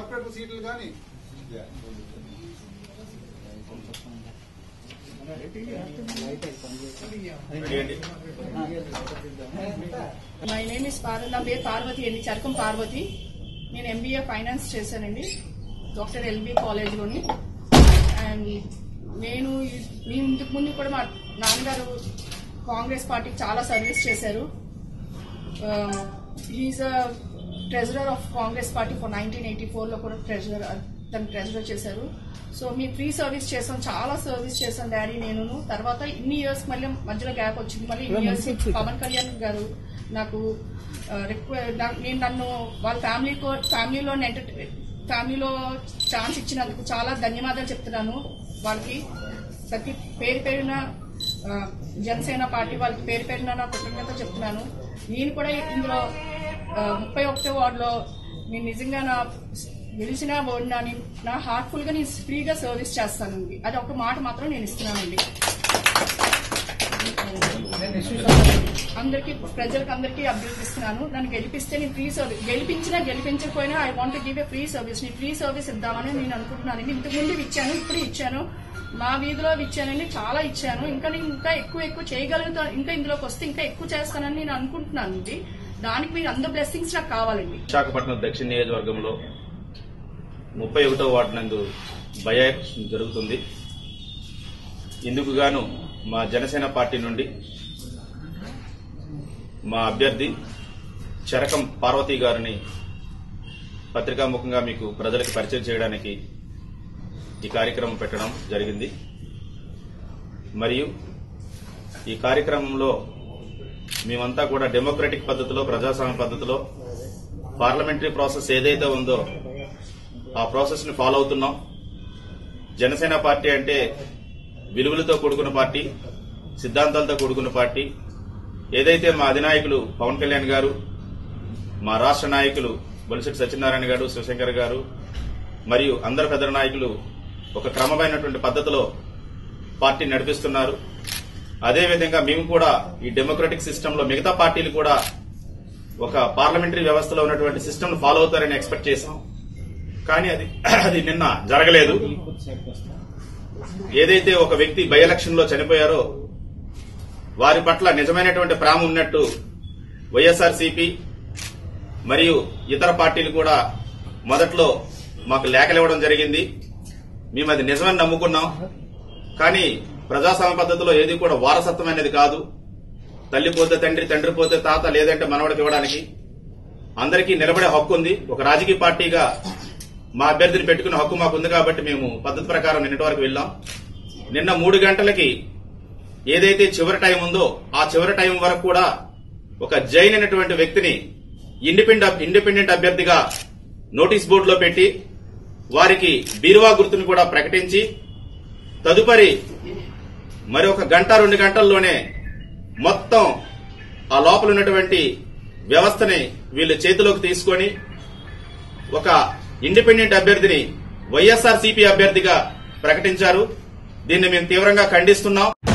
corporator సీట్లు కానీ my name is Parvati నా పేరు పార్వతి అండి చరకం పార్వతి నేను ఎంబీఏ ఫైనాన్స్ చేశానండి డాక్టర్ ఎల్బీ కాలేజ్లోని అండ్ నేను ఈ- నేను ఇంతకు ముందు కూడా మా నాన్నగారు కాంగ్రెస్ పార్టీకి చాలా సర్వీస్ చేశారు he is a treasurer of Congress party for nineteen eighty ఫోర్లో కూడా ట్రెజరర్ తను ట్రెజరర్ చేశారు సో మీ ఫ్రీ సర్వీస్ చేసాం చాలా సర్వీస్ చేశాం డాడీ నేను తర్వాత ఇన్ని ఇయర్స్ మళ్ళీ మధ్యలో గ్యాప్ వచ్చింది మళ్ళీ ఇన్ని ఇయర్స్ పవన్ కళ్యాణ్ గారు నాకు ఆ, రిక్వె- నాకు- నేను నన్ను వాళ్ళ ఫ్యామిలీ ఫ్యామిలీలో ఫ్యామిలీలో ఛాన్స్ ఇచ్చినందుకు చాలా ధన్యవాదాలు చెప్తున్నాను వాళ్ళకి ప్రతి పేరు పేరున ఆ, జనసేన పార్టీ వాళ్ళకి పేరు పేరున నా కృతజ్ఞత చెప్తున్నాను నేను కూడా ఇందులో ఆ, ముప్పై ఒకటో వార్డులో నేను నిజంగా నా గెలిచిన ఓడినా నేను నా హార్ట్ఫుల్ గా నేను ఫ్రీగా సర్వీస్ చేస్తానండి అది ఒక మాట మాత్రం నేను ఇస్తున్నానండి అందరికి ప్రజలకు అందరికీ అభ్యర్థిస్తున్నాను నన్ను గెలిపిస్తే నేను ఫ్రీ సర్వీస్ గెలిపించినా గెలిపించకపోయినా I want give a free service నేను ఫ్రీ సర్వీస్ ఇద్దామని నేను అనుకుంటున్నానండి ఇంతకు ముందు ఇచ్చాను ఇప్పుడు ఇచ్చాను మా వీధిలో ఇచ్చానండి చాలా ఇచ్చాను ఇంకా నేను ఇంకా ఎక్కువ ఎక్కువ చేయగలుగుతా ఇంకా ఇందులోకి వస్తే ఇంకా ఎక్కువ చేస్తానని నేను అనుకుంటున్నాను అండి దానికి మీరు అందరు బ్లెస్సింగ్స్ నాకు కావాలండి విశాఖపట్నం దక్షిణ నియోజకవర్గంలో ముప్పై ఒకటో వార్డు నందు బయాక్షన్ జరుగుతుంది ఇందుకు గాను మా జనసేన పార్టీ నుండి మా అభ్యర్థి చరకం పార్వతి గారిని పత్రికాముఖంగా మీకు ప్రజలకు పరిచయం చేయడానికి ఈ కార్యక్రమం పెట్టడం జరిగింది మరియు ఈ కార్యక్రమంలో మేమంతా కూడా డెమోక్రటిక్ పద్ధతిలో ప్రజాస్వామ్య పద్ధతిలో పార్లమెంటరీ ప్రాసెస్ ఏదైతే ఉందో ఆ ప్రాసెస్ ని ఫాలో అవుతున్నాం జనసేన పార్టీ అంటే విలువలతో కూడుకున్న పార్టీ సిద్ధాంతాలతో కూడుకున్న పార్టీ ఏదైతే మా అధినాయకులు పవన్ కళ్యాణ్ గారు మా రాష్ట్ర నాయకులు బొలిశెట్టి సత్యనారాయణ గారు శివశంకర్ గారు మరియు అందరు పెద్ద నాయకులు ఒక క్రమమైనటువంటి పద్ధతిలో పార్టీ నడిపిస్తున్నారు అదేవిధంగా మేము కూడా ఈ డెమోక్రటిక్ సిస్టమ్ లో మిగతా పార్టీలు కూడా ఒక పార్లమెంటరీ వ్యవస్థలో ఉన్నటువంటి సిస్టమ్ ఫాలో అవుతారని ఎక్స్పెక్ట్ చేశాం కానీ అది అది నిన్న జరగలేదు ఏదైతే ఒక వ్యక్తి బై ఎలక్షన్ లో చనిపోయారో వారి పట్ల నిజమైనటువంటి ప్రేమ ఉన్నట్టు వైఎస్ఆర్ మరియు ఇతర పార్టీలు కూడా మొదట్లో మాకు లేఖలు ఇవ్వడం జరిగింది మేము అది నిజమని నమ్ముకున్నాం కానీ ప్రజాస్వామ్య పద్ధతిలో ఏది కూడా వారసత్వం అనేది కాదు తల్లి పోతే తండ్రి తండ్రి పోతే తాత లేదంటే మనవడికి ఇవ్వడానికి అందరికీ నిలబడే హక్కు ఉంది ఒక రాజకీయ పార్టీగా మా అభ్యర్థిని పెట్టుకునే హక్కు మాకు ఉంది కాబట్టి మేము పద్ధతి ప్రకారం నిన్నటి వరకు వెళ్ళాం నిన్న మూడు గంటలకి ఏదైతే చివరి టైం ఉందో ఆ చివరి టైం వరకు కూడా ఒక జైన్ అనేటువంటి వ్యక్తిని ఇండిపెండెంట్ ఇండిపెండెంట్ అభ్యర్థిగా నోటీస్ బోర్డులో పెట్టి వారికి బీరువా గుర్తును కూడా ప్రకటించి తదుపరి మరి ఒక గంట రెండు గంటల్లోనే మొత్తం ఆ లోపల ఉన్నటువంటి వ్యవస్థని వీళ్ళు చేతిలోకి తీసుకొని ఒక ఇండిపెండెంట్ అభ్యర్థిని వైఎస్ఆర్ అభ్యర్థిగా ప్రకటించారు దీన్ని మేము తీవ్రంగా ఖండిస్తున్నాం